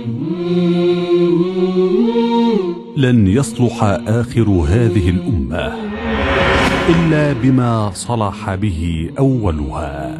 لن يصلح آخر هذه الأمة إلا بما صلح به أولها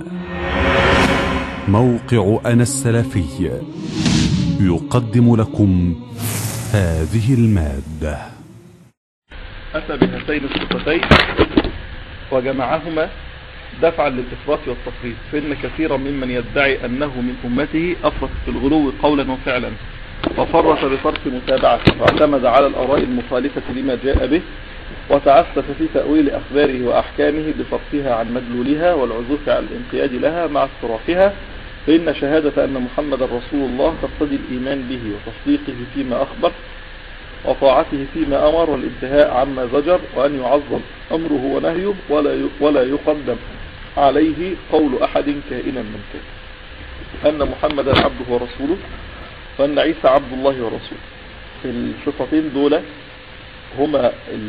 موقع أنا السلفي يقدم لكم هذه المادة أتى بهاتين الصفتين وجمعهما دفعا للإفراط والتفريط فإن كثيرا ممن يدعي أنه من أمته أفرط في الغلو قولا وفعلا وفرط بفرط متابعته واعتمد على الآراء المخالفة لما جاء به وتعسف في تأويل أخباره وأحكامه بصرفها عن مدلولها والعزوف عن الانقياد لها مع اصطرافها فإن شهادة أن محمد رسول الله تقتضي الإيمان به وتصديقه فيما أخبر وطاعته فيما أمر والانتهاء عما زجر وأن يعظم أمره ونهيه ولا ولا يقدم عليه قول أحد كائنا من كان أن محمدا عبده ورسوله وأن عيسى عبد الله ورسوله الصفتين دول هما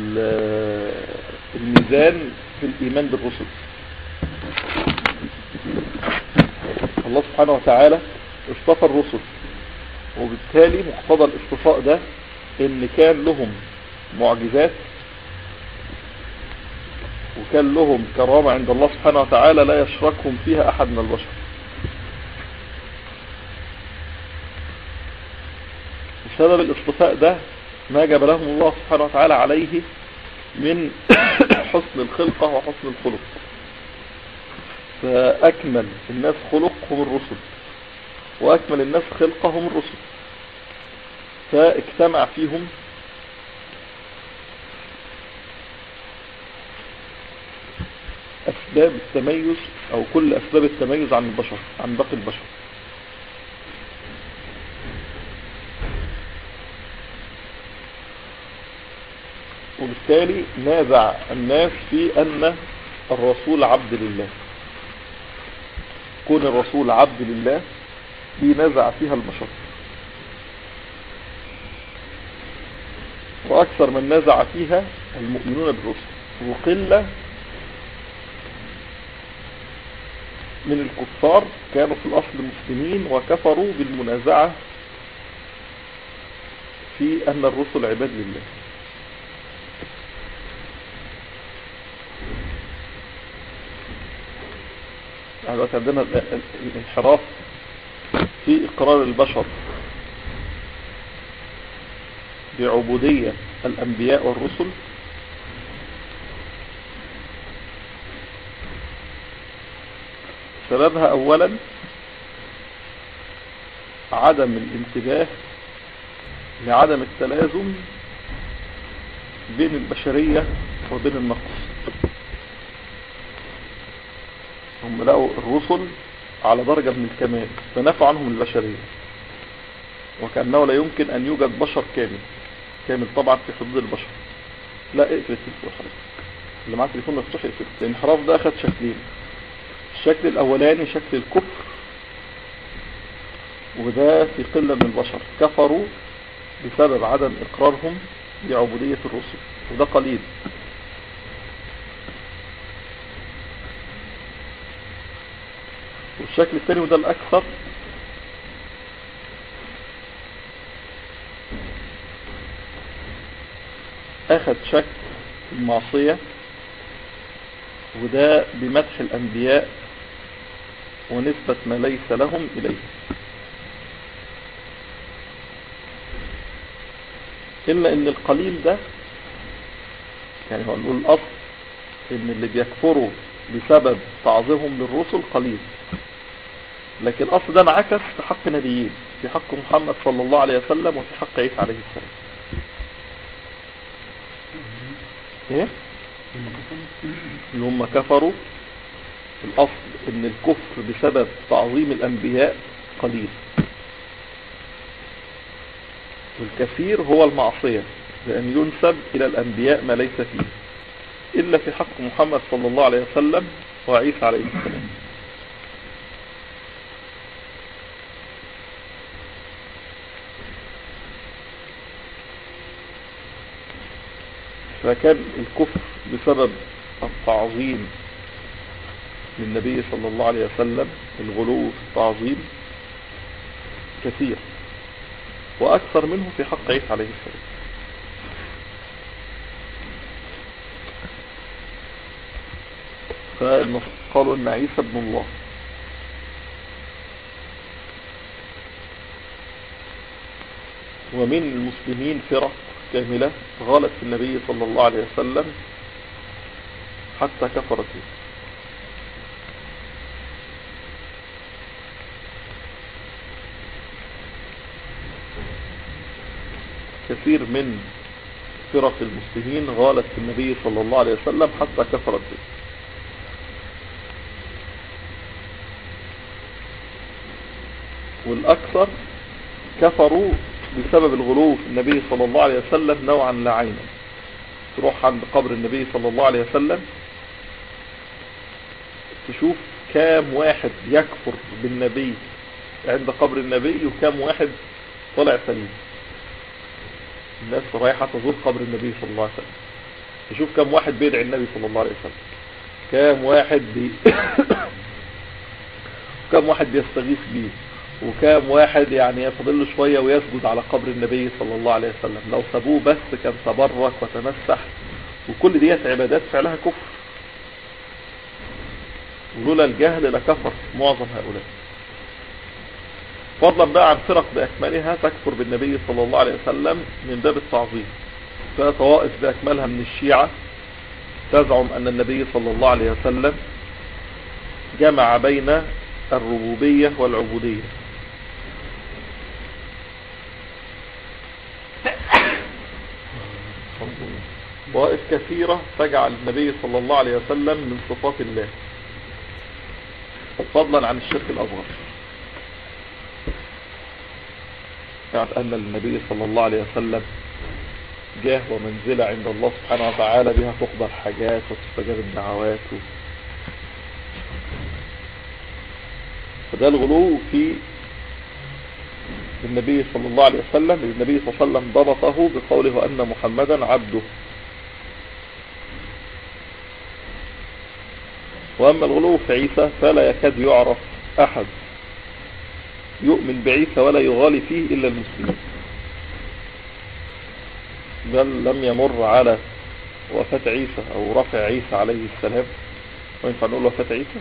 الميزان في الإيمان بالرسل الله سبحانه وتعالى اصطفى الرسل وبالتالي مقتضى الاصطفاء ده ان كان لهم معجزات وكان لهم كرامة عند الله سبحانه وتعالى لا يشركهم فيها احد من البشر بسبب الاصطفاء ده ما جبلهم الله سبحانه وتعالى عليه من حسن الخلقة وحسن الخلق فأكمل الناس خلق هم الرسل وأكمل الناس خلقة هم الرسل فاجتمع فيهم أسباب التميز أو كل أسباب التميز عن البشر عن باقي البشر وبالتالي نازع الناس في أن الرسول عبد لله كون الرسول عبد لله دي نزع فيها البشر وأكثر من نزع فيها المؤمنون بالرسل وقلة من الكفار كانوا في الأصل مسلمين وكفروا بالمنازعة في أن الرسل عباد لله يعني عندنا الانحراف في إقرار البشر بعبودية الأنبياء والرسل سببها أولا عدم الانتباه لعدم التلازم بين البشرية وبين النقص هم لقوا الرسل على درجة من الكمال فنفوا عنهم البشرية وكأنه لا يمكن أن يوجد بشر كامل كامل طبعا في حدود البشر لا اقفل التليفون حضرتك اللي معاه تليفون مفتوح اقفل الانحراف ده اخد شكلين الشكل الاولاني شكل الكفر وده في قلة من البشر كفروا بسبب عدم اقرارهم بعبودية الرسل وده قليل والشكل الثاني وده الاكثر اخذ شكل المعصية وده بمدح الانبياء ونسبة ما ليس لهم اليه الا ان القليل ده يعني هو نقول الاصل ان اللي بيكفروا بسبب تعظيمهم للرسل قليل لكن الاصل ده انعكس في حق نبيين في حق محمد صلى الله عليه وسلم وفي حق عيسى عليه السلام ايه اللي هم كفروا الاصل ان الكفر بسبب تعظيم الانبياء قليل والكثير هو المعصية لان ينسب الى الانبياء ما ليس فيه الا في حق محمد صلى الله عليه وسلم وعيسى عليه السلام فكان الكفر بسبب التعظيم للنبي صلى الله عليه وسلم الغلو في التعظيم كثير وأكثر منه في حق عيسى عليه السلام فقالوا أن عيسى ابن الله ومن المسلمين فرق كاملة غالت في النبي صلى الله عليه وسلم حتى كفرت به كثير من فرق المسلمين غالت في النبي صلى الله عليه وسلم حتى كفرت به والأكثر كفروا بسبب الغلو في النبي صلى الله عليه وسلم نوعا لا عينا تروح عند قبر النبي صلى الله عليه وسلم تشوف كام واحد يكفر بالنبي عند قبر النبي وكام واحد طلع سليم الناس رايحة تزور قبر النبي صلى الله عليه وسلم تشوف كام واحد بيدعي النبي صلى الله عليه وسلم كام واحد بي كام واحد بيستغيث بيه وكام واحد يعني يفضل له شوية ويسجد على قبر النبي صلى الله عليه وسلم لو سابوه بس كان تبرك وتمسح وكل ديت عبادات فعلها كفر ولولا الجهل لكفر معظم هؤلاء فضلا بقى عن فرق بأكملها تكفر بالنبي صلى الله عليه وسلم من باب التعظيم فطوائف بأكملها من الشيعة تزعم أن النبي صلى الله عليه وسلم جمع بين الربوبية والعبودية طوائف كثيرة تجعل النبي صلى الله عليه وسلم من صفات الله فضلا عن الشرك الأصغر يعني أن النبي صلى الله عليه وسلم جاه ومنزلة عند الله سبحانه وتعالى بها تقضى الحاجات وتستجاب الدعوات فده الغلو في النبي صلى الله عليه وسلم النبي صلى الله عليه وسلم ضبطه بقوله أن محمدا عبده وأما الغلو في عيسى فلا يكاد يعرف أحد يؤمن بعيسى ولا يغالي فيه إلا المسلمين بل لم يمر على وفاة عيسى أو رفع عيسى عليه السلام وينفع نقول وفاة عيسى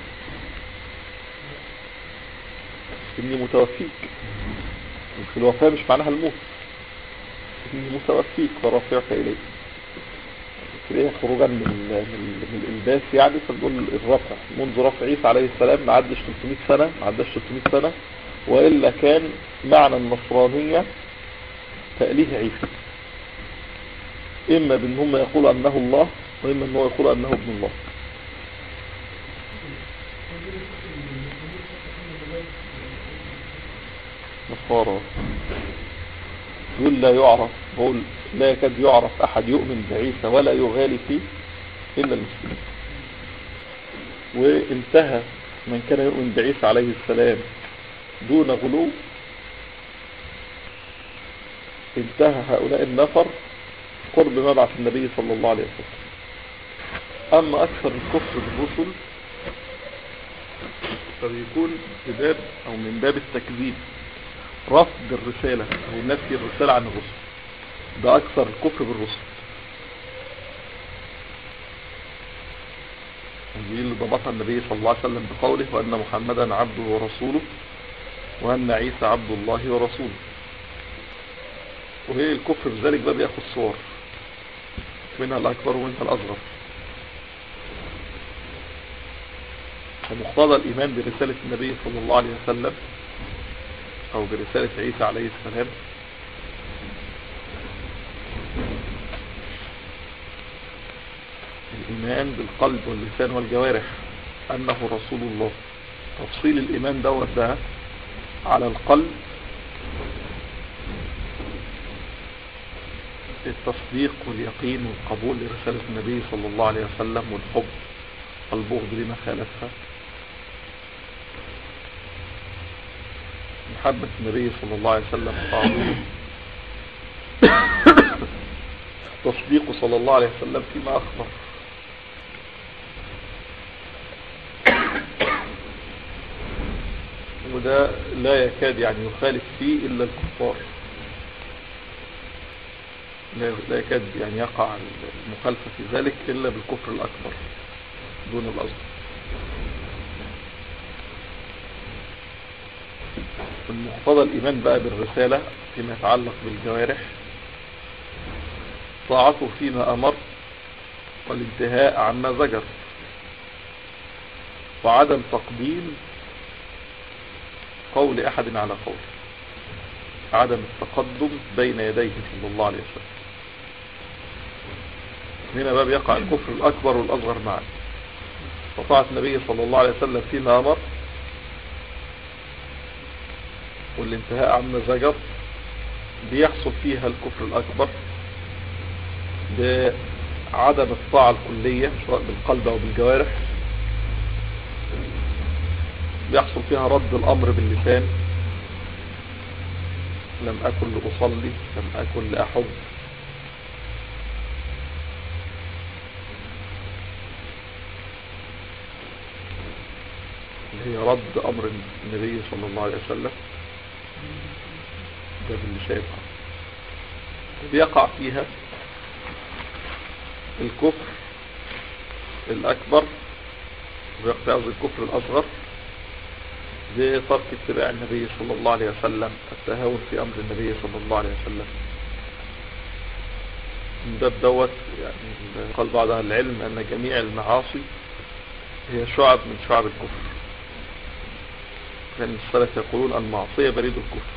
إني متوفيك في الوفاة مش معناها الموت إني متوفيك ورافعك إليك كده خروجا من, من, من الإلباس يعني فنقول الرفع منذ رفع عيسى عليه السلام ما عدش 300 سنة ما عدش 300 سنة وإلا كان معنى النصرانية تأليه عيسى إما بأن هم يقولوا أنه الله وإما أنه يقول أنه ابن الله نصارى يقول لا يعرف بقول لا يكاد يعرف أحد يؤمن بعيسى ولا يغالي فيه إلا المسلمين وانتهى من كان يؤمن بعيسى عليه السلام دون غلو انتهى هؤلاء النفر قرب مبعث النبي صلى الله عليه وسلم أما أكثر الكفر بالرسل فبيكون بباب أو من باب التكذيب رفض الرسالة أو نفي الرسالة عن الرسل ده أكثر الكفر بالرسل دي اللي ضبطها النبي صلى الله عليه وسلم بقوله وأن محمدا عبده ورسوله وأن عيسى عبد الله ورسوله وهي الكفر بذلك بقى بياخد صور منها الأكبر ومنها الأصغر ومقتضى الإيمان برسالة النبي صلى الله عليه وسلم أو برسالة عيسى عليه السلام الإيمان بالقلب واللسان والجوارح أنه رسول الله تفصيل الإيمان دوت ده على القلب التصديق واليقين والقبول لرسالة النبي صلى الله عليه وسلم والحب والبغض لما خالفها محبة النبي صلى الله عليه وسلم وتعظيمه تصديقه صلى الله عليه وسلم فيما أخبر وده لا يكاد يعني يخالف فيه إلا الكفار لا لا يكاد يعني يقع المخالفة في ذلك إلا بالكفر الأكبر دون الأصغر من مقتضى الإيمان بقى بالرسالة فيما يتعلق بالجوارح طاعته فيما أمر والانتهاء عما زجر وعدم تقديم قول أحد على قول عدم التقدم بين يديه صلى الله عليه وسلم هنا بقى بيقع الكفر الأكبر والأصغر معا وطاعة النبي صلى الله عليه وسلم فيما أمر والانتهاء عما زجر بيحصل فيها الكفر الأكبر بعدم الطاعة الكلية سواء بالقلب أو بالجوارح بيحصل فيها رد الأمر باللسان لم أكن لأصلي لم أكن لأحب اللي هي رد أمر النبي صلى الله عليه وسلم ده اللي شايفها بيقع فيها الكفر الأكبر ويقع قصد الكفر الأصغر بترك اتباع النبي صلى الله عليه وسلم التهاون في أمر النبي صلى الله عليه وسلم من باب دوت يعني قال بعض أهل العلم أن جميع المعاصي هي شعب من شعب الكفر كان السلف يقولون المعصية بريد الكفر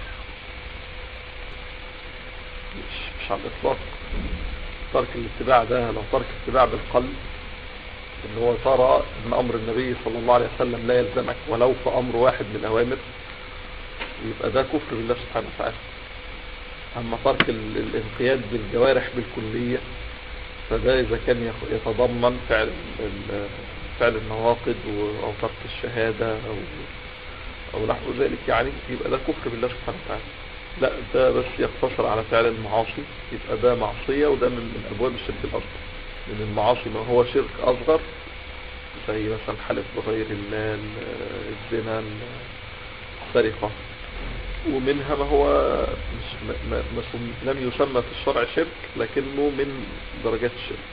مش, مش على الإطلاق ترك الاتباع ده لو ترك اتباع بالقلب ان هو ترى ان امر النبي صلى الله عليه وسلم لا يلزمك ولو في امر واحد من الاوامر يبقى ده كفر بالله سبحانه وتعالى اما ترك الانقياد بالجوارح بالكلية فده اذا كان يتضمن فعل فعل النواقض او ترك الشهادة او او نحو ذلك يعني يبقى ده كفر بالله سبحانه وتعالى لا ده بس يقتصر على فعل المعاصي يبقى ده معصية وده من ابواب الشرك الاصغر من المعاصي ما هو شرك أصغر زي مثلا حلف بغير الله الزنا السرقة ومنها ما هو مش ما ما لم يسمى في الشرع شرك لكنه من درجات الشرك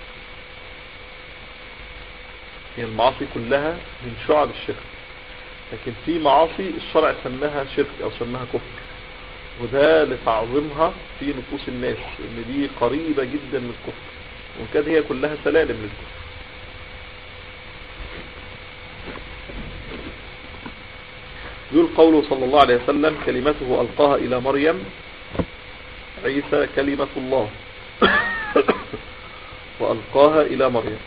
هي يعني المعاصي كلها من شعب الشرك لكن في معاصي الشرع سماها شرك او سماها كفر وده لتعظيمها في نفوس الناس ان دي قريبة جدا من الكفر وكان هي كلها سلالم للكفر يقول قوله صلى الله عليه وسلم كلمته ألقاها إلى مريم عيسى كلمة الله وألقاها إلى مريم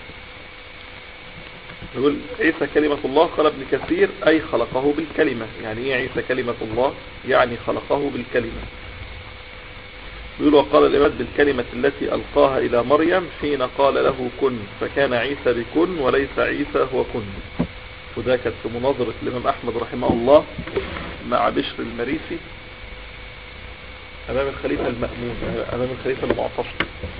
يقول عيسى كلمة الله قال ابن كثير أي خلقه بالكلمة يعني ايه عيسى كلمة الله يعني خلقه بالكلمة يقول وقال الإمام بالكلمة التي ألقاها إلى مريم حين قال له كن فكان عيسى بكن وليس عيسى هو كن وده كانت في مناظرة الإمام أحمد رحمه الله مع بشر المريسي أمام الخليفة المأمون أمام الخليفة المعتصم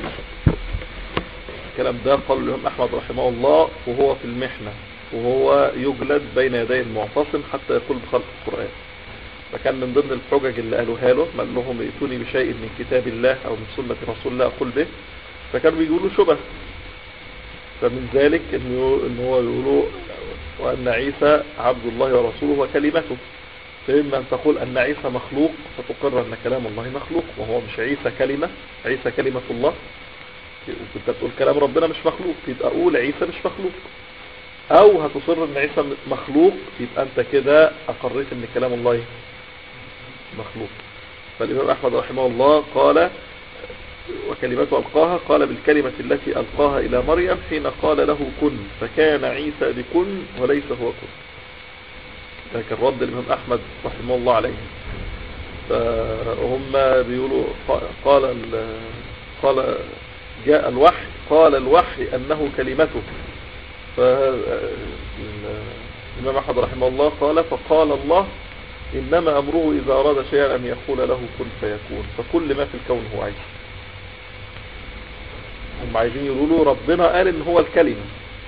الكلام ده قال الإمام أحمد رحمه الله وهو في المحنة وهو يجلد بين يدي المعتصم حتى يقول بخلق القرآن فكان من ضمن الحجج اللي قالوها له قال لهم ائتوني بشيء من كتاب الله او من سنة رسول الله اقول به فكانوا بيقولوا شبه فمن ذلك انه ان هو يقولوا وان عيسى عبد الله ورسوله وكلمته فإما أن تقول أن عيسى مخلوق فتقر أن كلام الله مخلوق وهو مش عيسى كلمة عيسى كلمة الله كنت تقول كلام ربنا مش مخلوق يبقى أقول عيسى مش مخلوق أو هتصر أن عيسى مخلوق يبقى أنت كده أقريت أن كلام الله مخلوق فالإمام أحمد رحمه الله قال وكلمته ألقاها قال بالكلمة التي ألقاها إلى مريم حين قال له كن فكان عيسى بكن وليس هو كن لكن رد الإمام أحمد رحمه الله عليه فهم بيقولوا قال قال جاء الوحي قال الوحي أنه كلمته فالإمام أحمد رحمه الله قال فقال الله إنما أمره إذا أراد شيئا أن يقول له كن فيكون فكل ما في الكون هو عيسى هم عايزين يقولوا له ربنا قال إن هو الكلمة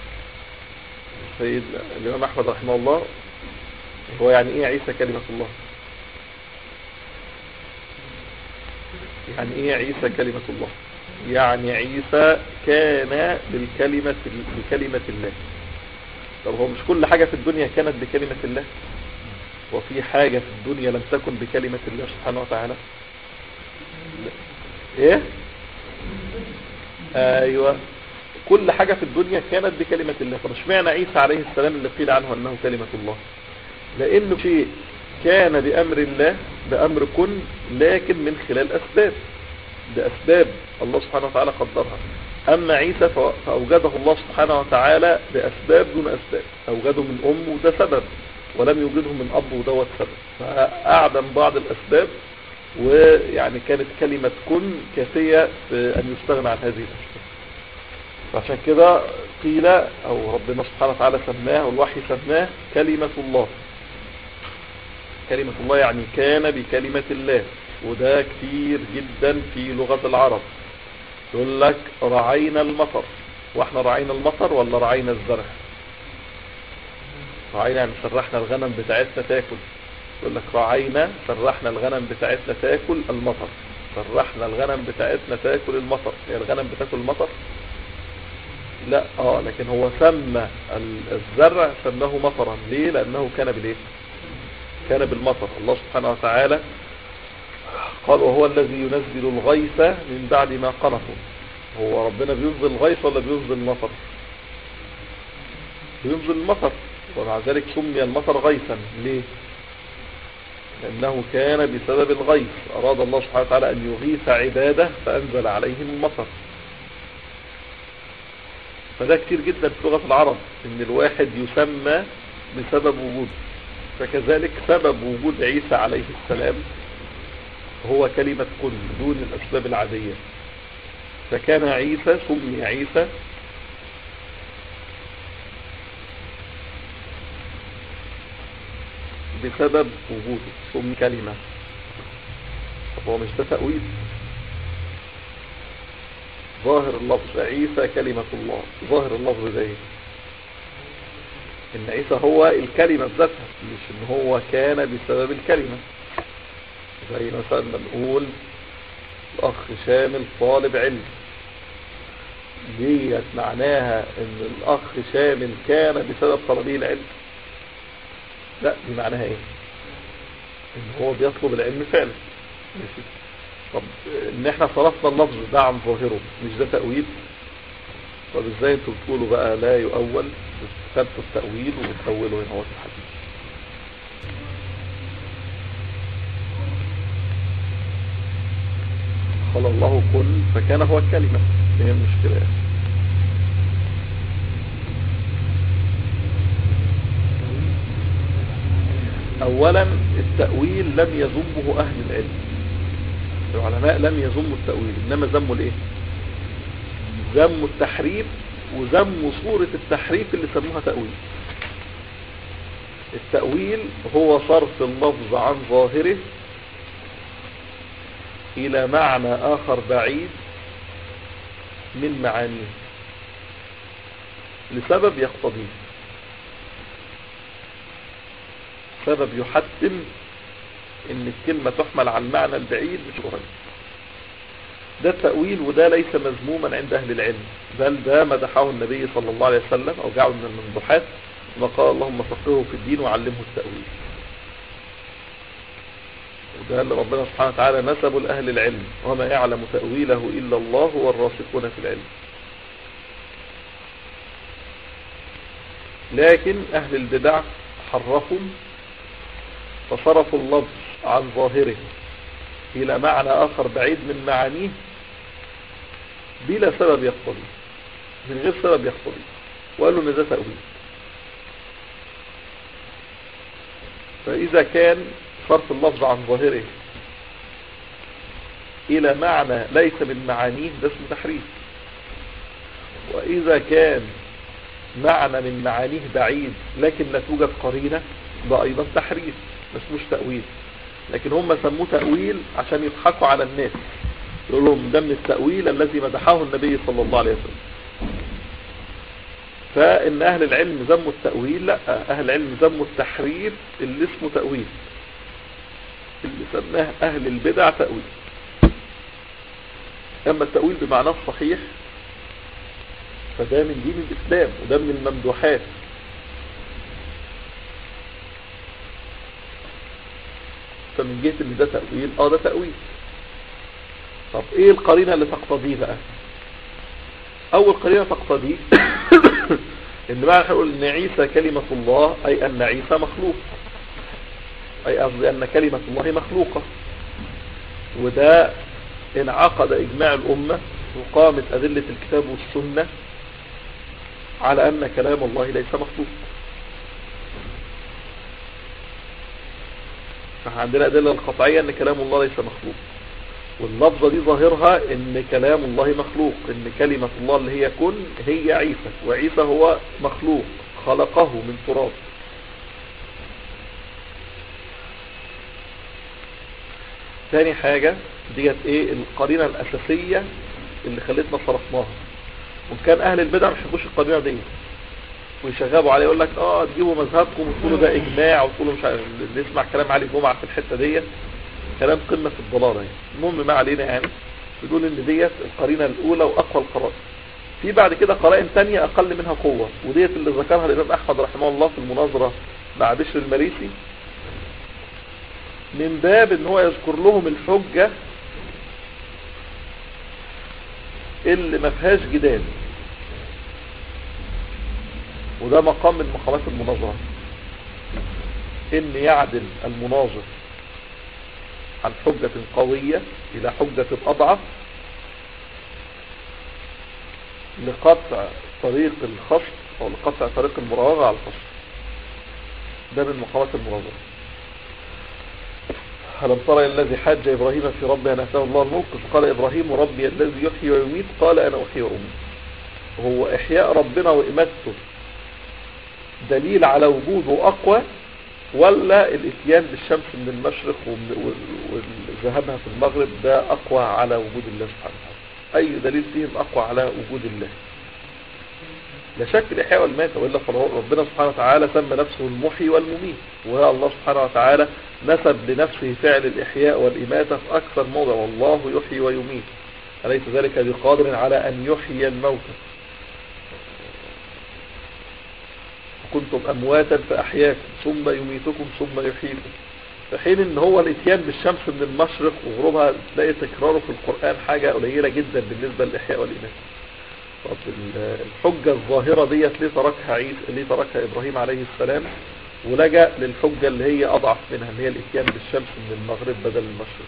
سيد الإمام أحمد رحمه الله هو يعني إيه عيسى كلمة الله يعني ايه عيسى كلمة الله يعني عيسى كان بالكلمة بكلمة الله طب هو مش كل حاجة في الدنيا كانت بكلمة الله وفي حاجة في الدنيا لم تكن بكلمة الله سبحانه وتعالى لا. ايه ايوه كل حاجة في الدنيا كانت بكلمة الله طب اشمعنى عيسى عليه السلام اللي قيل عنه انه كلمة الله لانه شيء كان بامر الله بامر كن لكن من خلال اسباب باسباب الله سبحانه وتعالى قدرها اما عيسى فاوجده الله سبحانه وتعالى باسباب دون اسباب اوجده من ام وده سبب ولم يوجده من اب ودوت سبب فاعدم بعض الاسباب ويعني كانت كلمة كن كافية في ان يستغنى عن هذه الاسباب فعشان كده قيل او ربنا سبحانه وتعالى سماه والوحي سماه كلمة الله كلمة الله يعني كان بكلمة الله وده كتير جدا في لغة العرب يقول لك رعينا المطر واحنا رعينا المطر ولا رعينا الزرع رعينا يعني سرحنا الغنم بتاعتنا تاكل يقول لك رعينا سرحنا الغنم بتاعتنا تاكل المطر سرحنا الغنم بتاعتنا تاكل المطر هي يعني الغنم بتاكل المطر لا اه لكن هو سمى الزرع سماه مطرا ليه لانه كان بالايه كان بالمطر الله سبحانه وتعالى قال وهو الذي ينزل الغيث من بعد ما قنطوا هو ربنا بينزل الغيث ولا بينزل المطر بينزل المطر ومع ذلك سمي المطر غيثا ليه لأنه كان بسبب الغيث أراد الله سبحانه وتعالى أن يغيث عباده فأنزل عليهم المطر فده كتير جدا في لغة العرب ان الواحد يسمى بسبب وجوده فكذلك سبب وجود عيسى عليه السلام هو كلمة كن دون الأسباب العادية فكان عيسى سمي عيسى بسبب وجوده سمي كلمة طب هو مش ده تأويل ظاهر اللفظ عيسى كلمة الله ظاهر اللفظ ده ان عيسى هو الكلمة ذاتها مش ان هو كان بسبب الكلمة زي مثلا ما نقول الاخ شامل طالب علم ديت معناها ان الاخ شامل كان بسبب طلبه العلم لا دي معناها ايه ان هو بيطلب العلم فعلا ماشي طب ان احنا صرفنا اللفظ ده عن ظاهره مش ده تأويل طب ازاي انتوا بتقولوا بقى لا يؤول خدتوا التأويل وبتأولوا هنا هو في الحديث قال الله كن فكان هو الكلمة هي المشكلة اولا التأويل لم يذمه اهل العلم العلماء لم يذموا التأويل انما ذموا الايه ذموا التحريف وذموا صورة التحريف اللي سموها تأويل التأويل هو صرف اللفظ عن ظاهره الى معنى اخر بعيد من معانيه لسبب يقتضيه سبب يحتم ان الكلمة تحمل على المعنى البعيد مش قريب ده التأويل وده ليس مذموما عند اهل العلم بل ده مدحه النبي صلى الله عليه وسلم او جعله من الممدوحات ثم قال اللهم فقهه في الدين وعلمه التأويل وده اللي ربنا سبحانه وتعالى نسبه لأهل العلم وما يعلم تأويله إلا الله والراسخون في العلم لكن أهل البدع حرفوا فصرفوا اللفظ عن ظاهره إلى معنى آخر بعيد من معانيه بلا سبب يقتضي من غير سبب يقتضي وقالوا ان ده تأويل فإذا كان صرف اللفظ عن ظاهره إلى معنى ليس من معانيه ده اسمه تحريف وإذا كان معنى من معانيه بعيد لكن لا توجد قرينة ده أيضا تحريف ما اسموش تأويل لكن هم سموه تأويل عشان يضحكوا على الناس يقول لهم ده من التأويل الذي مدحه النبي صلى الله عليه وسلم فإن أهل العلم ذموا التأويل لا أهل العلم ذموا التحريف اللي اسمه تأويل اللي سماه أهل البدع تأويل اما التأويل بمعناه الصحيح فده من دين الاسلام وده من الممدوحات فمن جهة ان ده تأويل اه ده تأويل طب ايه القرينة اللي تقتضيه بقى اول قرينة تقتضيه ان بقى نقول ان عيسى كلمة الله اي ان عيسى مخلوق اي قصدي ان كلمة الله مخلوقة وده انعقد اجماع الامة وقامت ادلة الكتاب والسنة على ان كلام الله ليس مخلوق فعندنا ادلة القطعية ان كلام الله ليس مخلوق واللفظة دي ظاهرها ان كلام الله مخلوق ان كلمة الله اللي هي كن هي عيسى وعيسى هو مخلوق خلقه من تراب ثاني حاجة ديت ايه القرينة الاساسية اللي خلتنا صرفناها وكان اهل البدع مش يحبوش القرينة دي ويشغبوا عليه يقول لك اه تجيبوا مذهبكم وتقولوا ده اجماع وتقولوا مش عارف نسمع كلام علي جمعة في الحتة ديت كلام قمة الضلالة يعني المهم ما علينا يعني بيقول ان ديت القرينة الاولى واقوى القرائن في بعد كده قرائن تانية اقل منها قوة وديت اللي ذكرها الامام احمد رحمه الله في المناظرة مع بشر المريسي من باب ان هو يذكر لهم الحجة اللي ما فيهاش جدال وده مقام من مقامات المناظرة ان يعدل المناظر عن حجة قوية الى حجة اضعف لقطع طريق الخصم او لقطع طريق المراوغة على الخصم ده من مقامات المناظرة ألم ترى الذي حاج إبراهيم في ربه أن أتاه الله الملك قال إبراهيم ربي الذي يحيي ويميت قال أنا أحيي وأميت وهو إحياء ربنا وإماتته دليل على وجوده أقوى ولا الاتيان بالشمس من المشرق وذهابها في المغرب ده أقوى على وجود الله سبحانه وتعالى أي دليل فيهم أقوى على وجود الله لا شك الإحياء والماتة وإلا ربنا سبحانه وتعالى سمى نفسه المحيي والمميت وهي الله سبحانه وتعالى نسب لنفسه فعل الإحياء والإماتة في أكثر موضع والله يحيي ويميت أليس ذلك بقادر على أن يحيي الموتى كنتم أمواتا فأحياكم ثم يميتكم ثم يحييكم في حين ان هو الاتيان بالشمس من المشرق وغروبها تلاقي تكراره في القرآن حاجة قليلة جدا بالنسبة للإحياء والإماتة طب الحجة الظاهرة ديت ليه تركها عيسى ليه تركها إبراهيم عليه السلام ولجأ للحجة اللي هي أضعف منها اللي هي الاتيان بالشمس من المغرب بدل المشرق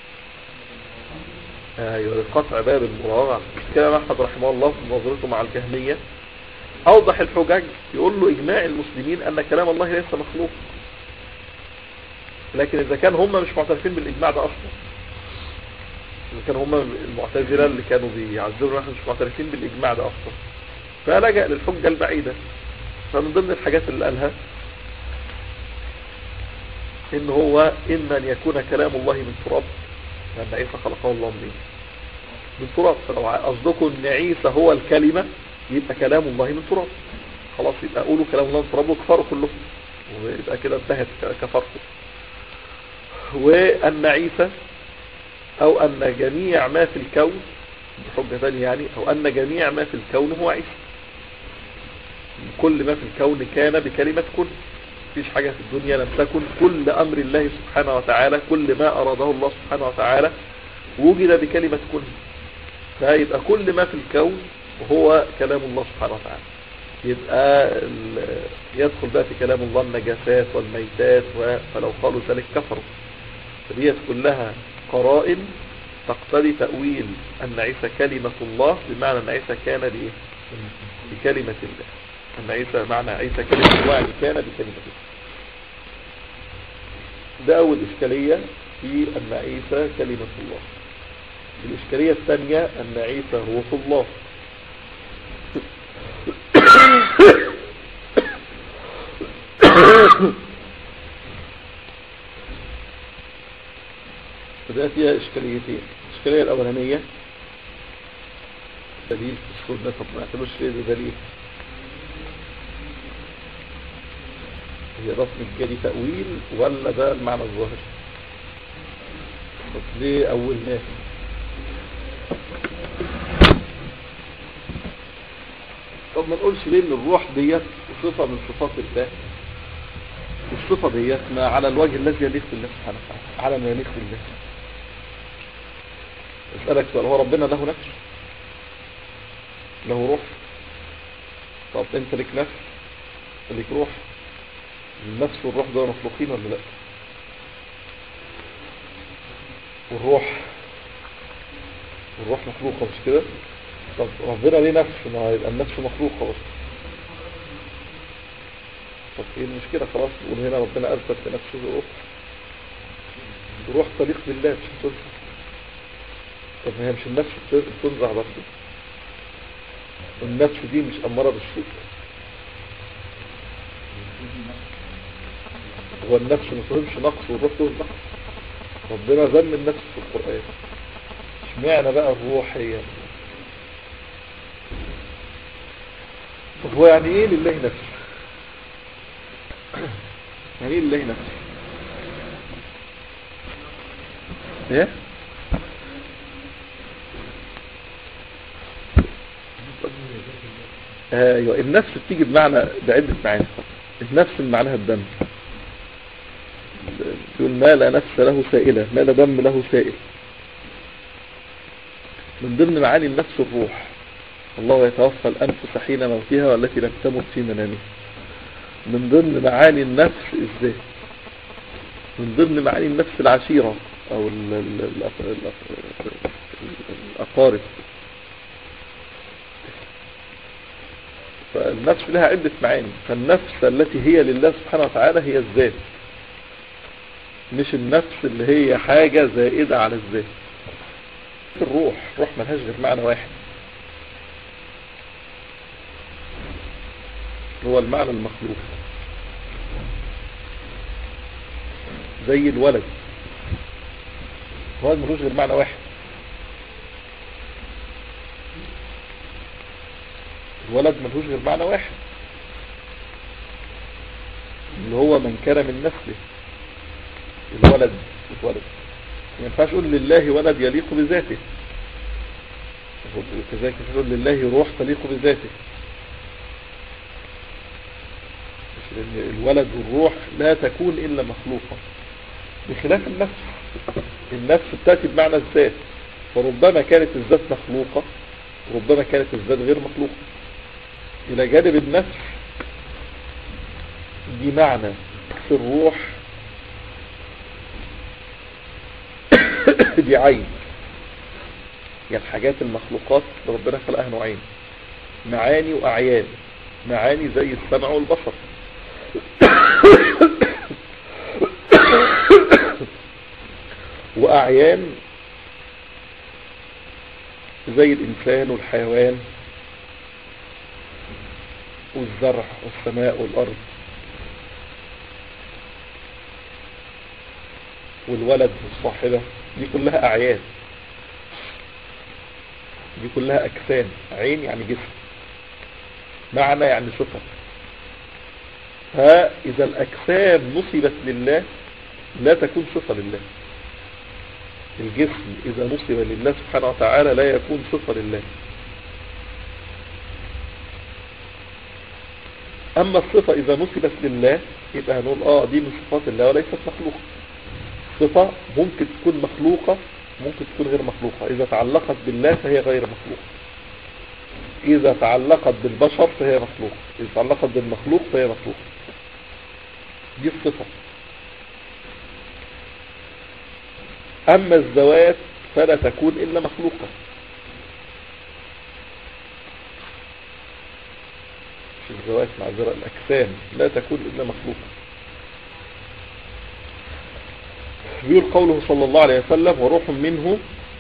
ايوه قطع باب المراوغة كلام أحمد رحمه الله في نظرته مع الجهمية أوضح الحجج يقول له إجماع المسلمين أن كلام الله ليس مخلوق لكن إذا كان هم مش معترفين بالإجماع ده أصلا إذا كان هم المعتزلة اللي كانوا بيعذروا نحن مش معترفين بالإجماع ده أصلا فلجأ للحجة البعيدة فمن ضمن الحاجات اللي قالها إن هو إما أن يكون كلام الله من تراب لأن عيسى خلقه الله منين من تراب فلو قصدكم أن عيسى هو الكلمة يبقى كلام الله من تراب خلاص يبقى قولوا كلام الله من تراب وكفروا كلهم ويبقى كده انتهت كفرته وأن عيسى أو أن جميع ما في الكون بحجة ثانية يعني أو أن جميع ما في الكون هو عيسى كل ما في الكون كان بكلمة كن مفيش حاجة في الدنيا لم تكن كل أمر الله سبحانه وتعالى كل ما أراده الله سبحانه وتعالى وجد بكلمة كن فيبقى كل ما في الكون هو كلام الله سبحانه وتعالى يبقى يدخل بقى في كلام الله النجاسات والميتات فلو قالوا ذلك كفروا فديت كلها قرائن تقتضي تأويل أن عيسى كلمة الله بمعنى أن عيسى كان بإيه؟ بكلمة الله أن عيسى معنى عيسى كلمة الله يعني كان بكلمة الله ده أول إشكالية في أن عيسى كلمة الله الإشكالية الثانية أن عيسى هو الله فده فيها إشكاليتين الإشكالية الأولانية دليل في السنة طب ما اعتبرش ايه ده دليل هي رسم الجدي تأويل ولا ده المعنى الظاهر طب ليه أولناه طب ما نقولش ليه ان الروح ديت صفة من صفات الله الصفة ديت ما على الوجه الذي يليق بالله سبحانه وتعالى على ما يليق بالله اسألك سؤال هو ربنا له نفس له روح طب انت لك نفس لك روح النفس والروح دول مخلوقين ولا لا والروح والروح مخلوقة مش كده طب ربنا ليه نفس ما يبقى النفس مخلوقة بس طب ايه المشكلة خلاص نقول هنا ربنا اثبت لنفسه الروح الروح طليق بالله مش بتنزع طب ما هي مش النفس بتنزع برضه النفس دي مش امارة بالسوء هو النفس ما فهمش نقص والروح فهم نقص ربنا ذم النفس في القرآن اشمعنى بقى الروح هي طب هو يعني ايه لله نفس يعني ايه لله نفس ايه ايوه النفس بتيجي بمعنى بعدة معاني النفس معناها الدم يقول ما لا نفس له سائلة ما لا دم له سائل من ضمن معاني النفس الروح الله يتوفى الأنفس حين موتها والتي لم تمت في منامها من ضمن معاني النفس الذات من ضمن معاني النفس العشيرة أو ال ال ال الأقارب فالنفس لها عدة معاني فالنفس التي هي لله سبحانه وتعالى هي الذات مش النفس اللي هي حاجة زائدة على الذات الروح الروح ملهاش غير معنى واحد هو المعنى المخلوق زي الولد هو ملوش غير معنى واحد الولد ملوش غير معنى واحد اللي هو من كان من نسله الولد الولد ما ينفعش اقول لله ولد يليق بذاته كذلك تقول لله روح تليق بذاته لان الولد والروح لا تكون الا مخلوقة بخلاف النفس النفس بتاتي بمعنى الذات فربما كانت الذات مخلوقة وربما كانت الذات غير مخلوقة الى جانب النفس دي معنى في الروح دي عين يعني حاجات المخلوقات ربنا خلقها نوعين معاني واعيان معاني زي السمع والبصر واعيان زي الانسان والحيوان والزرع والسماء والارض والولد والصاحبة دي كلها اعيان دي كلها اجسام عين يعني جسم معنى يعني صفة فاذا الاجسام نصبت لله لا تكون صفة لله الجسم اذا نصب لله سبحانه وتعالى لا يكون صفة لله اما الصفة اذا نصبت لله يبقى هنقول اه دي من صفات الله وليست مخلوقة صفة ممكن تكون مخلوقة ممكن تكون غير مخلوقة اذا تعلقت بالله فهي غير مخلوقة اذا تعلقت بالبشر فهي مخلوقة اذا تعلقت بالمخلوق فهي مخلوقة دي الصفة اما الذوات فلا تكون الا مخلوقة مش الذوات معذرة الاجسام لا تكون الا مخلوقة بيقول قوله صلى الله عليه وسلم وروح منه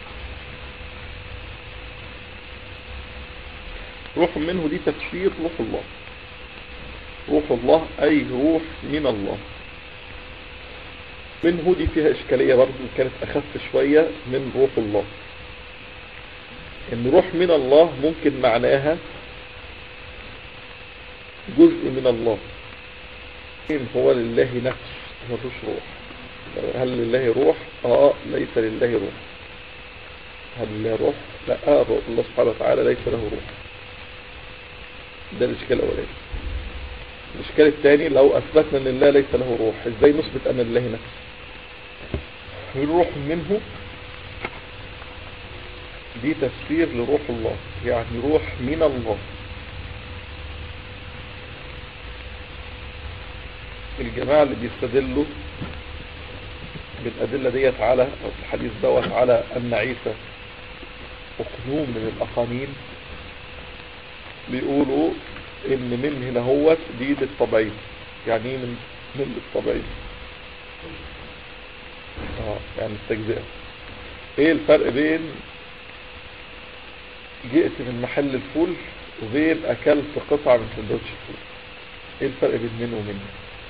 روح منه دي تفسير روح الله روح الله أي روح من الله منه دي فيها إشكالية برضو كانت أخف شوية من روح الله إن روح من الله ممكن معناها جزء من الله هو لله نفس ملوش روح هل لله روح اه ليس لله روح هل لله روح لا آه الله سبحانه وتعالى ليس له روح ده الاشكال الاولاني الاشكال الثاني لو اثبتنا ان الله ليس له روح ازاي نثبت ان لله نفس الروح منه دي تفسير لروح الله يعني روح من الله الجماعة اللي بيستدلوا بالأدلة ديت على أو الحديث دوت على أن عيسى أقنوم من الأقانيم بيقولوا إن من هنا هو دي للطبيعي يعني ايه من من للطبيعي اه يعني التجزئة ايه الفرق بين جئت من محل الفول وبين اكلت قطعة من سندوتش الفول ايه الفرق بين من ومن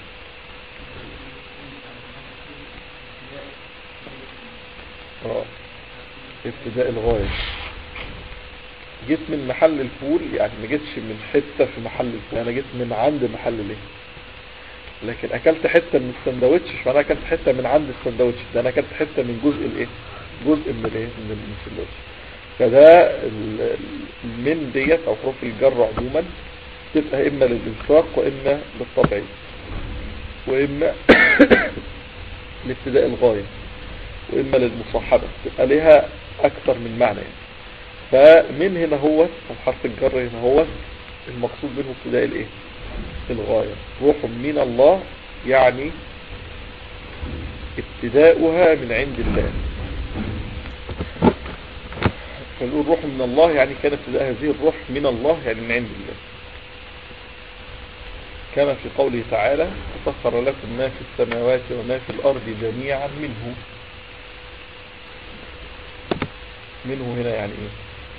اه ابتداء الغاية جيت من محل الفول يعني ما جيتش من حتة في محل الفول انا جيت من عند محل ليه لكن اكلت حتة من السندوتش مش معناها اكلت حتة من عند السندوتش ده انا اكلت حتة من جزء الايه جزء من الايه من السندوتش فده ال- من ديت او حروف الجر عموما تبقى اما للالصاق واما للطبعي واما لابتداء الغاية واما للمصاحبة تبقى لها اكثر من معنى يعني. فمن هنا هو او حرف الجر هنا هو المقصود منه ابتداء الايه الغاية روح من الله يعني ابتداؤها من عند الله فنقول روح من الله يعني كان ابتداء هذه الروح من الله يعني من عند الله كما في قوله تعالى وسخر لكم ما في السماوات وما في الأرض جميعا منه منه هنا يعني ايه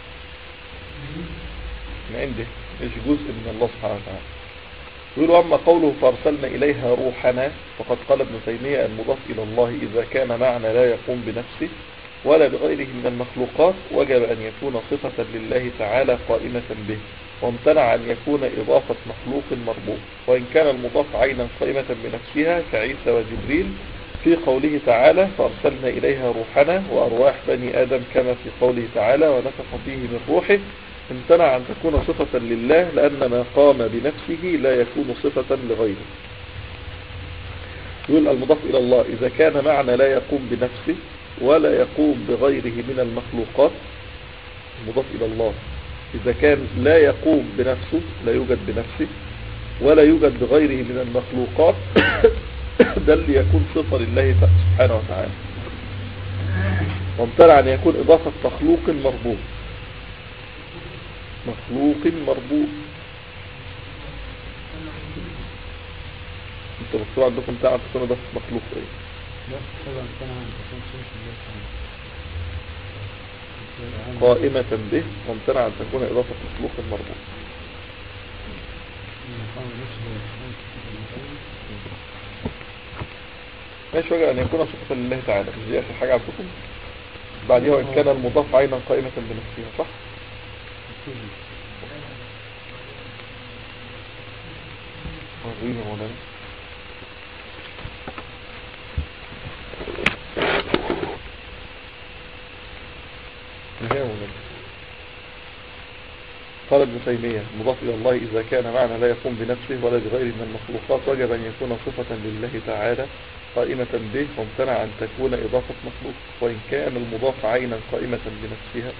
من عنده مش جزء من الله سبحانه وتعالى يقول أما قوله فارسلنا إليها روحنا فقد قال ابن تيمية المضاف إلى الله إذا كان معنى لا يقوم بنفسه ولا بغيره من المخلوقات وجب أن يكون صفة لله تعالى قائمة به وامتنع أن يكون إضافة مخلوق مربوط وإن كان المضاف عينا قائمة بنفسها كعيسى وجبريل في قوله تعالى فأرسلنا إليها روحنا وأرواح بني آدم كما في قوله تعالى ونفخ فيه من روحه امتنع أن تكون صفة لله لأن ما قام بنفسه لا يكون صفة لغيره يقول المضاف إلى الله إذا كان معنى لا يقوم بنفسه ولا يقوم بغيره من المخلوقات المضاف إلى الله إذا كان لا يقوم بنفسه لا يوجد بنفسه ولا يوجد بغيره من المخلوقات ده اللي يكون صفة لله سبحانه وتعالى وامتنع أن يكون إضافة مخلوق مربوط مخلوق مربوط انت مكتوب عندكم تعرف تكون إضافة مخلوق ايه قائمة به وامتنع أن تكون إضافة مخلوق مربوط ماشي وجه أن يكون صفة لله تعالى مش دي آخر حاجة عندكم بعدها وإن كان المضاف عينا قائمة بنفسها صح ورينا مولانا هنا مولانا قال ابن تيمية مضاف إلى الله إذا كان معنى لا يقوم بنفسه ولا بغيره من المخلوقات وجب أن يكون صفة لله تعالى قائمة به وامتنع أن تكون إضافة مخلوق وإن كان المضاف عينا قائمة بنفسها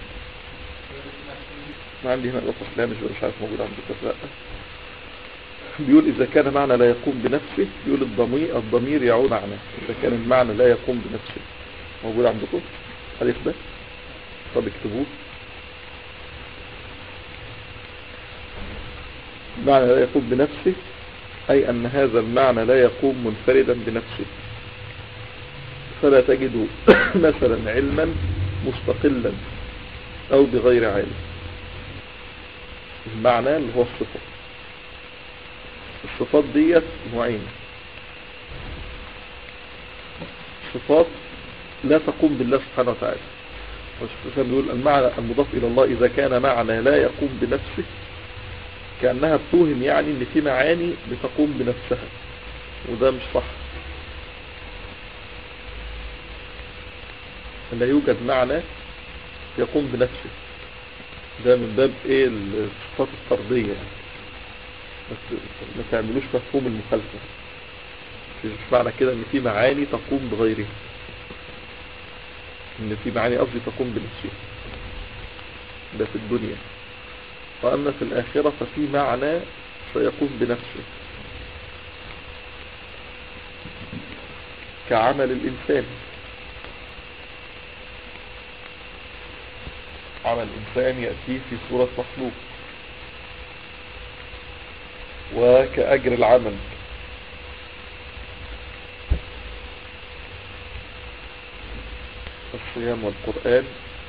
ما عندي هنا إضافة لا مش مش عارف موجود عندك لا بيقول إذا كان معنى لا يقوم بنفسه بيقول الضمير الضمير يعود عنه إذا كان المعنى لا يقوم بنفسه موجود عندكم ألف ده طب اكتبوه معنى لا يقوم بنفسه أي أن هذا المعنى لا يقوم منفردا بنفسه فلا تجد مثلا علما مستقلا أو بغير علم المعنى اللي هو الصفة الصفات ديت نوعين صفات لا تقوم بالله سبحانه وتعالى والشيخ بيقول المعنى المضاف إلى الله إذا كان معنى لا يقوم بنفسه كأنها بتوهم يعني ان في معاني بتقوم بنفسها وده مش صح لا يوجد معنى يقوم بنفسه ده من باب ايه الصفات الطردية يعني. بس ما تعملوش مفهوم المخالفة مش معنى كده ان في معاني تقوم بغيرها ان في معاني قصدي تقوم بنفسها ده في الدنيا وأما في الآخرة ففي معنى سيقوم بنفسه كعمل الإنسان عمل الإنسان يأتي في صورة مخلوق وكأجر العمل الصيام والقرآن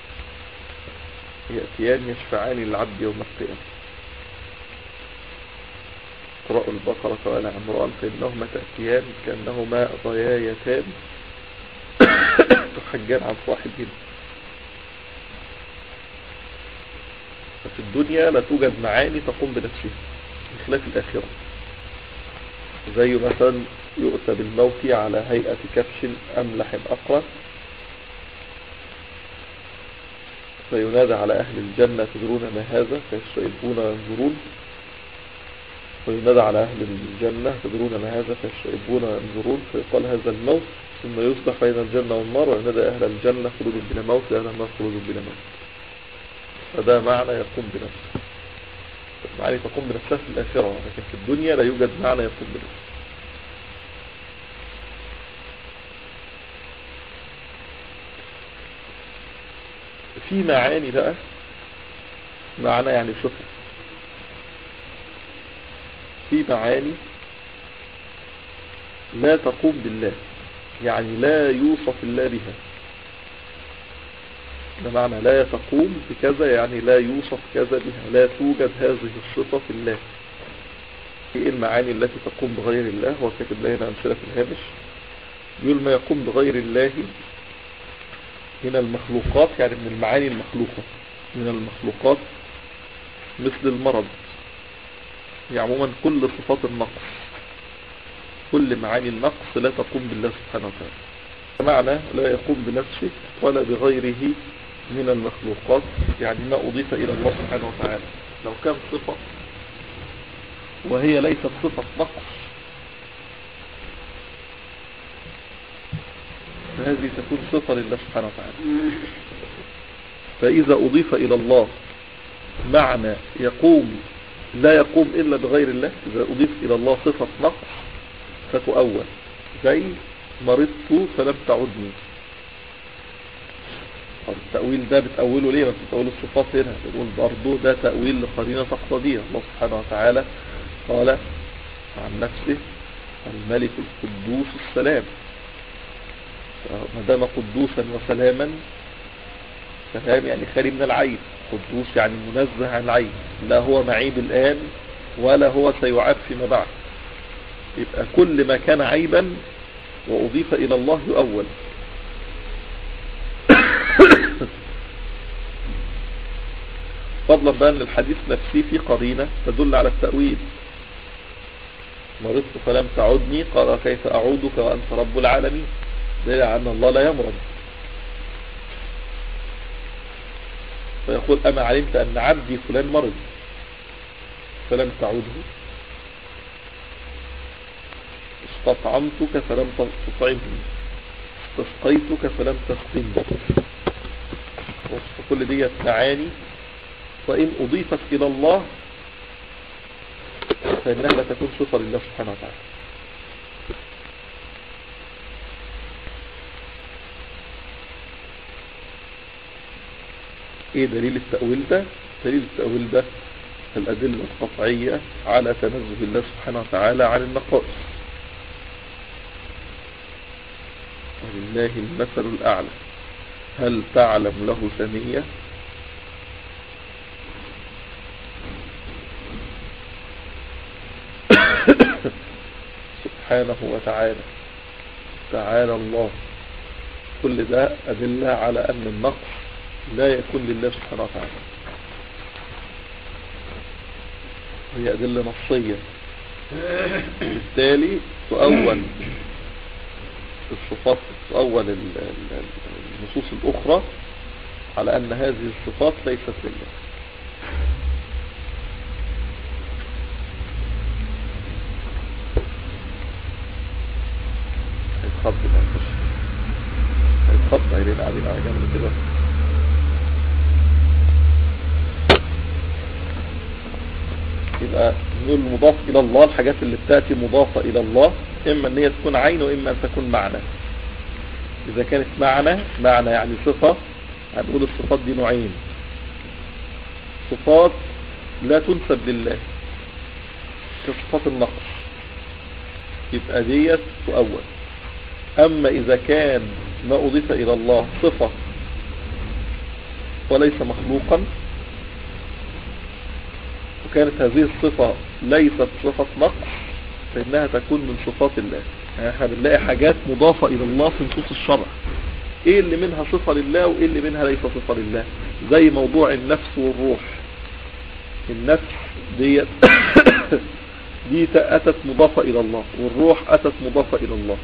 يأتيان يشفعان للعبد يوم القيامة قرأوا البقرة وآل عمران فإنهما تأتيان كأنهما ضيايتان تحجان عن صاحبهما ففي الدنيا لا توجد معاني تقوم بنفسها بخلاف الآخرة زي مثلا يؤتى بالموت على هيئة كبش أملح أقرأ فينادى على أهل الجنة تدرون ما هذا فيشرئبون وينظرون وينادى على أهل الجنة تدرون ما هذا فيشرئبون وينظرون فيقال هذا الموت ثم يصبح بين الجنة والنار وينادى أهل الجنة خلود بلا موت أهل النار خلود بلا موت فده معنى يقوم بنفسه معنى تقوم بنفسها في الآخرة لكن في الدنيا لا يوجد معنى يقوم بنفسه في معاني بقى معنى يعني صفة في معاني لا تقوم بالله يعني لا يوصف الله بها ده معنى لا تقوم بكذا يعني لا يوصف كذا بها لا توجد هذه الصفة في الله ايه المعاني التي تقوم بغير الله هو كاتب لنا أمثلة في الهامش يقول ما يقوم بغير الله من المخلوقات يعني من المعاني المخلوقة من المخلوقات مثل المرض يعني عموما كل صفات النقص كل معاني النقص لا تقوم بالله سبحانه وتعالى معنى لا يقوم بنفسه ولا بغيره من المخلوقات يعني ما أضيف إلى الله سبحانه وتعالى لو كان صفة وهي ليست صفة نقص فهذه تكون صفة لله سبحانه وتعالى فإذا أضيف إلى الله معنى يقوم لا يقوم إلا بغير الله إذا أضيف إلى الله صفة نقص فتؤول زي مرضت فلم تعدني طب التأويل ده بتأوله ليه ما بتأوله الصفات هنا بنقول برضه ده تأويل لقرينة تقتضيها الله سبحانه وتعالى قال عن نفسه الملك القدوس السلام ما دام قدوسا وسلاما سلام يعني خالي من العيب قدوس يعني منزه عن العيب لا هو معيب الآن ولا هو سيعاب فيما بعد يبقى كل ما كان عيبا وأضيف إلى الله يؤول فضلا بقى ان الحديث نفسه في قرينة تدل على التأويل مرضت فلم تعدني قال كيف أعودك وأنت رب العالمين دليل على أن الله لا يمرض فيقول أما علمت أن عبدي فلان مرض فلم تعوده استطعمتك فلم تطعمني استسقيتك فلم تسقني وكل دي معاني وإن أضيفت إلى الله فإنها لا تكون صفة لله سبحانه وتعالى ايه دليل التأويل ده دليل التأويل ده الأدلة القطعية على تنزه الله سبحانه وتعالى عن النقائص ولله المثل الأعلى هل تعلم له سمية سبحانه وتعالى تعالى الله كل ده أدلة على أن النقص لا يكون لله سبحانه وتعالى هي أدلة نصية بالتالي تؤول الصفات تؤول النصوص الأخرى على أن هذه الصفات ليست لله خلينا قاعدين على جنب كده يبقى نقول مضاف الى الله الحاجات اللي بتاتي مضافه الى الله اما ان هي تكون عين واما ان تكون معنى اذا كانت معنى معنى يعني صفه هنقول الصفات دي نوعين صفات لا تنسب لله كصفات النقص يبقى ديت تؤول اما اذا كان ما اضيف الى الله صفة وليس مخلوقا وكانت هذه الصفة ليست صفة نقص فإنها تكون من صفات الله يعني احنا بنلاقي حاجات مضافة إلى الله في نصوص الشرع ايه اللي منها صفة لله وايه اللي منها ليس صفة لله زي موضوع النفس والروح النفس دي دي أتت مضافة إلى الله والروح أتت مضافة إلى الله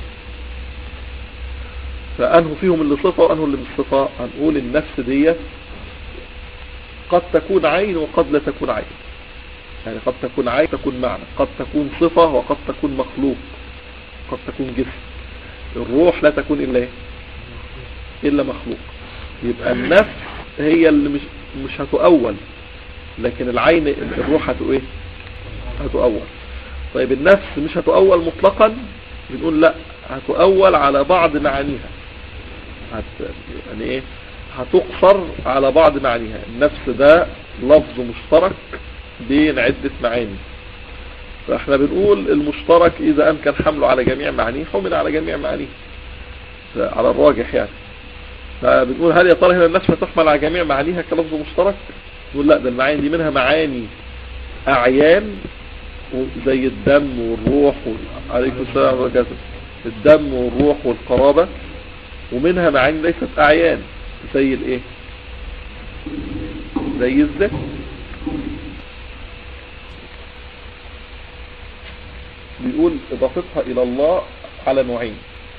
فأنه فيهم اللي صفة وأنه اللي مش صفة هنقول النفس دي قد تكون عين وقد لا تكون عين يعني قد تكون عين تكون معنى قد تكون صفة وقد تكون مخلوق قد تكون جسم الروح لا تكون إلا إيه؟ إلا مخلوق يبقى النفس هي اللي مش, مش هتؤول لكن العين الروح هتو ايه هتؤول طيب النفس مش هتؤول مطلقا بنقول لا هتؤول على بعض معانيها هت يعني ايه هتقصر على بعض معانيها النفس ده لفظ مشترك بين عدة معاني فاحنا بنقول المشترك اذا امكن حمله على جميع معانيه حمل على جميع معانيه على الراجح يعني فبنقول هل يا ترى هنا النفس هتحمل على جميع معانيها كلفظ مشترك نقول لا ده المعاني دي منها معاني اعيان زي الدم والروح عليكم السلام وبركاته الدم والروح والقرابة ومنها معاني ليست اعيان زي الايه زي الذات بيقول اضافتها الى الله على نوعين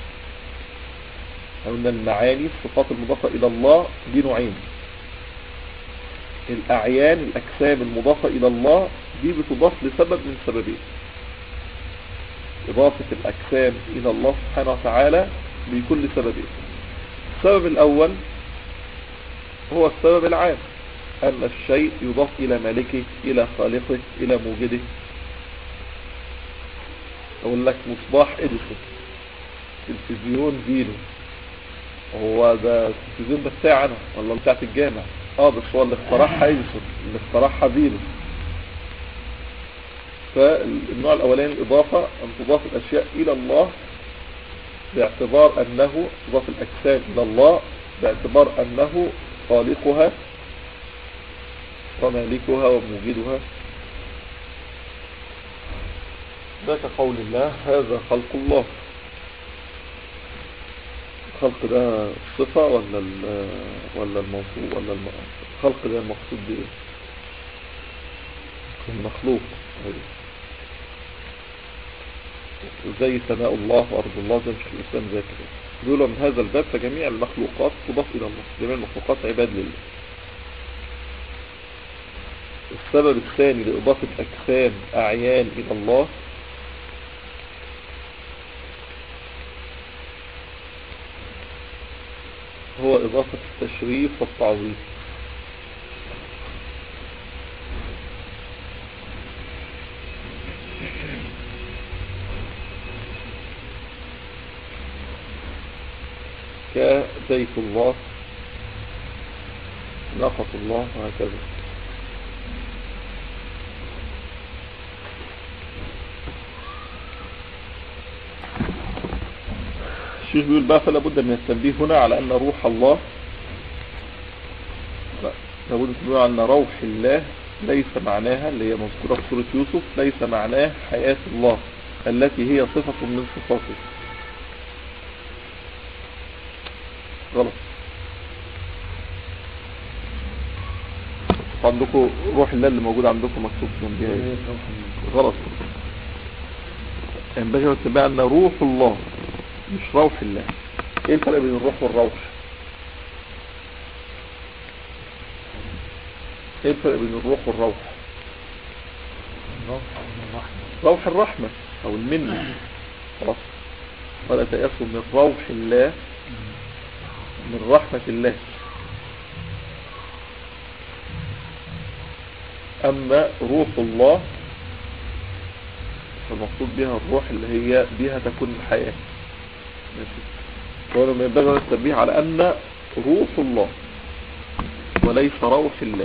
قلنا المعاني الصفات المضافة الى الله دي نوعين الاعيان الاجسام المضافة الى الله دي بتضاف لسبب من سببين اضافة الاجسام الى الله سبحانه وتعالى بكل سببين السبب الاول هو السبب العام ان الشيء يضاف الى مالكه الى خالقه الى موجده اقول لك مصباح اديسون تلفزيون فينو هو ده التلفزيون ده بتاعنا ولا بتاعت الجامع اه بس هو اللي اخترعها اديسون اللي اخترعها فينو فالنوع الاولاني الاضافة ان تضاف الاشياء الى الله باعتبار انه تضاف الاجسام الى الله باعتبار انه خالقها ومالكها وموجدها ده كقول الله هذا خلق الله الخلق ده صفة ولا ولا الموصوف ولا الم... الخلق ده المقصود بايه المخلوق زي سماء الله وارض الله زي مش الاسلام زي كده بيقولوا من هذا الباب فجميع المخلوقات تضاف الى الله جميع المخلوقات عباد لله السبب الثاني لإضافة أجسام أعيان إلى الله هو إضافة التشريف والتعظيم كبيت الله ناقة الله وهكذا الشيخ بيقول بقى فلا بد من التنبيه هنا على أن روح الله لا لابد من التنبيه على أن روح الله ليس معناها اللي هي مذكورة في سورة يوسف ليس معناه حياة الله التي هي صفة من صفاته غلط عندكم روح الله اللي موجود عندكم مكتوب جنبها ايه غلط ينبغي يعني الاتباع ان روح الله مش روح الله ايه الفرق بين الروح والروح ايه الفرق بين الروح والروح روح الرحمة او المنة خلاص ولا تأسوا من روح الله من رحمة الله أما روح الله فالمقصود بها الروح اللي هي بها تكون الحياة ماشي وأنا ينبغي التنبيه على أن روح الله وليس روح الله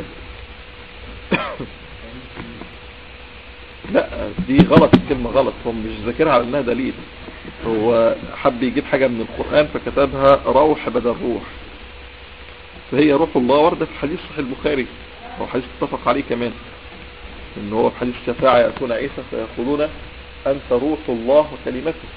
لا دي غلط الكلمة غلط هو مش ذاكرها على انها دليل هو حب يجيب حاجة من القرآن فكتبها روح بدل روح فهي روح الله واردة في حديث صحيح البخاري هو حديث اتفق عليه كمان ان هو في حديث الشفاعة يأتون عيسى فيقولون انت روح الله وكلمته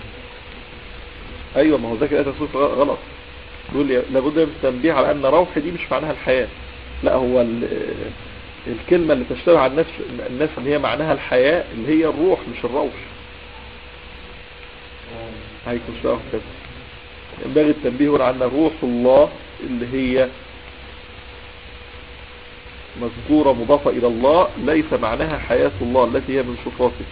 ايوه ما هو ذاكر ايه تصوير غلط يقول لي لابد من التنبيه على ان روح دي مش معناها الحياة لا هو الكلمة اللي تشتبه على الناس الناس اللي هي معناها الحياة اللي هي الروح مش الروح هيكون شبه كده ينبغي التنبيه على ان روح الله اللي هي مذكورة مضافة الى الله ليس معناها حياة الله التي هي من صفاته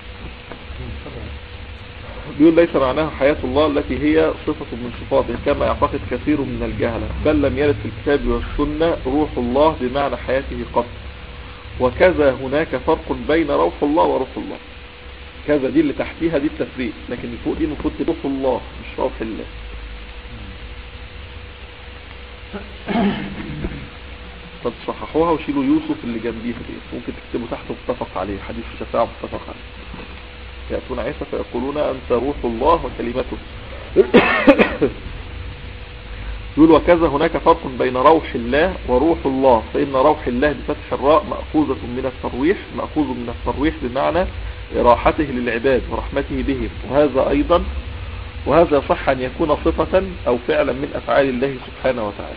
بيقول ليس معناها حياة الله التي هي صفة من صفاته كما يعتقد كثير من الجهلة بل لم يرد في الكتاب والسنة روح الله بمعنى حياته قط وكذا هناك فرق بين روح الله وروح الله كذا دي اللي تحتيها دي التفريق لكن اللي فوق دي المفروض روح الله مش روح الله طب صححوها وشيلوا يوسف اللي جنبيها دي ممكن تكتبوا تحت متفق عليه حديث الشفاعة متفق عليه يأتون عيسى فيقولون أنت روح الله وكلمته يقول وكذا هناك فرق بين روح الله وروح الله فإن روح الله بفتح الراء مأخوذة من الترويح مأخوذ من الترويح بمعنى راحته للعباد ورحمته بهم وهذا أيضا وهذا صح أن يكون صفة أو فعلا من أفعال الله سبحانه وتعالى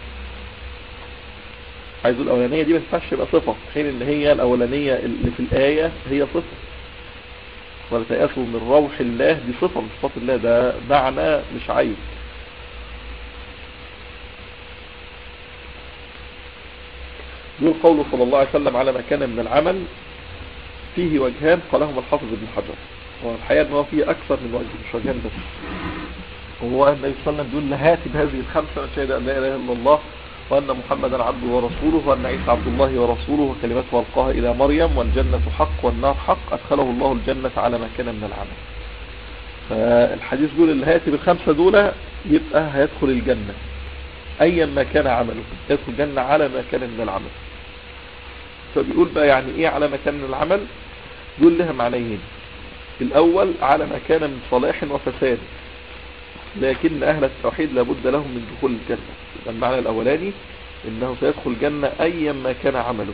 عايز الأولانية دي ما تنفعش يبقى صفة حين ان هي الأولانية اللي في الآية هي صفة ولا تيأسوا من روح الله دي صفة من صفات الله ده معنى مش عيب يقول قوله صلى الله عليه وسلم على ما كان من العمل فيه وجهان قالهما الحافظ ابن حجر والحقيقة ان هو فيه اكثر من وجه مش وجهان بس وهو النبي صلى الله عليه وسلم بيقول لهات بهذه الخمسة من شهد ان لا اله الا الله وأن محمدا عبده ورسوله وأن عيسى عبد الله ورسوله وكلمته ألقاها إلى مريم والجنة حق والنار حق أدخله الله الجنة على ما كان من العمل فالحديث دول اللي هيأتي بالخمسة دول يبقى هيدخل الجنة أيا ما كان عمله يدخل الجنة على ما كان من العمل فبيقول بقى يعني إيه على ما كان من العمل دول لها معنيين الأول على ما كان من صلاح وفساد لكن أهل التوحيد لابد لهم من دخول الجنة المعنى الأولاني إنه سيدخل الجنة أيا ما كان عمله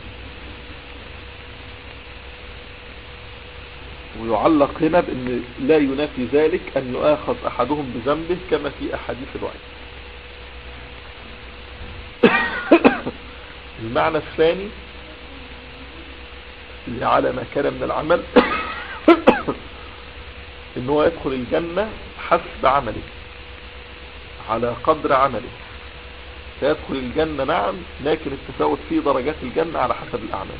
ويعلق هنا بأن لا ينافي ذلك أن يؤاخذ أحدهم بذنبه كما في أحاديث الوعي المعنى الثاني اللي على ما كان من العمل ان هو يدخل الجنة حسب عمله على قدر عمله سيدخل الجنة نعم لكن التفاوت في درجات الجنة على حسب الأعمال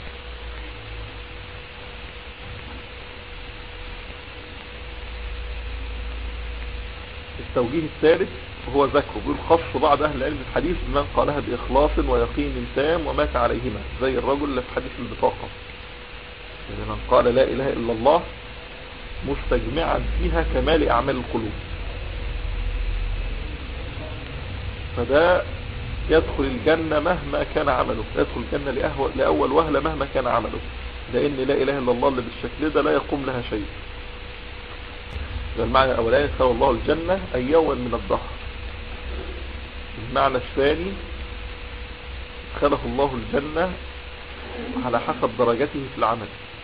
التوجيه الثالث هو ذكره بيقول خص بعض أهل العلم الحديث بمن قالها بإخلاص ويقين تام ومات عليهما زي الرجل اللي في حديث البطاقة يعني من قال لا إله إلا الله مستجمعا فيها كمال أعمال القلوب فده يدخل الجنة مهما كان عمله يدخل الجنة لأول وهلة مهما كان عمله لأن لا إله إلا الله اللي بالشكل ده لا يقوم لها شيء المعنى الأولاني ادخل الله الجنة أي يوما من الظهر المعنى الثاني ادخله الله الجنة على حسب درجته في العمل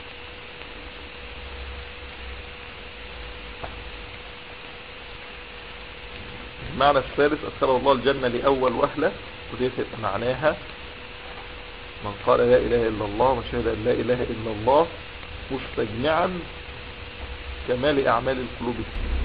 المعنى الثالث أدخله الله الجنة لأول وهلة ودي تبقى معناها من قال لا إله إلا الله وشهد أن لا إله إلا الله مستجمعا كمال أعمال القلوب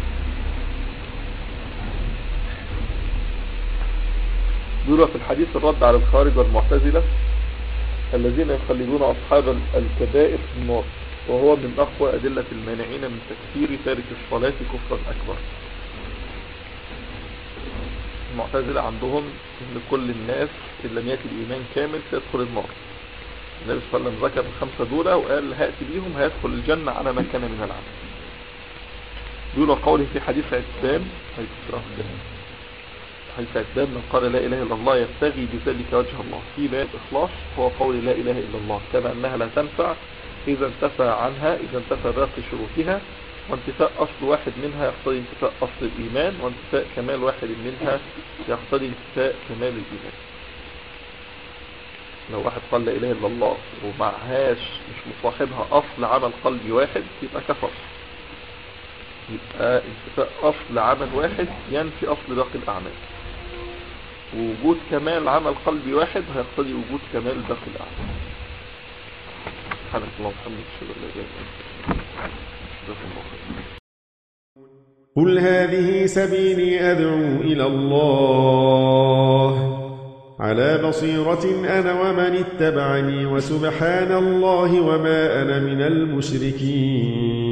دول في الحديث الرد على الخارج والمعتزلة الذين يخلدون أصحاب الكبائر في النار وهو من أقوى أدلة المانعين من تكفير تارك الصلاة كفرا أكبر المعتزلة عندهم ان كل الناس ان لم يأتي بإيمان كامل سيدخل النار النبي صلى الله عليه وسلم ذكر الخمسة دول وقال هأتي بيهم هيدخل الجنة على ما كان من العمل بيقولوا قوله في حديث عتبان حديث عتبان من قال لا إله إلا الله يبتغي بذلك وجه الله في باب إخلاص هو قول لا إله إلا الله كما أنها لا تنفع إذا انتفى عنها إذا انتفى باقي شروطها وانتفاء أصل واحد منها يقتضي انتفاء أصل الإيمان وانتفاء كمال واحد منها يقتضي انتفاء كمال الإيمان لو واحد قال لا إله إلا الله ومعهاش مش مصاحبها أصل عمل قلبي واحد يبقى كفر يبقى انتفاء أصل عمل واحد ينفي أصل باقي الأعمال ووجود كمال عمل قلبي واحد هيقتضي وجود كمال باقي الأعمال سبحانك اللهم وبحمدك اشهد ان لا اله الا انت جزاكم الله خير قل هذه سبيلي أدعو إلى الله على بصيرة أنا ومن اتبعني وسبحان الله وما أنا من المشركين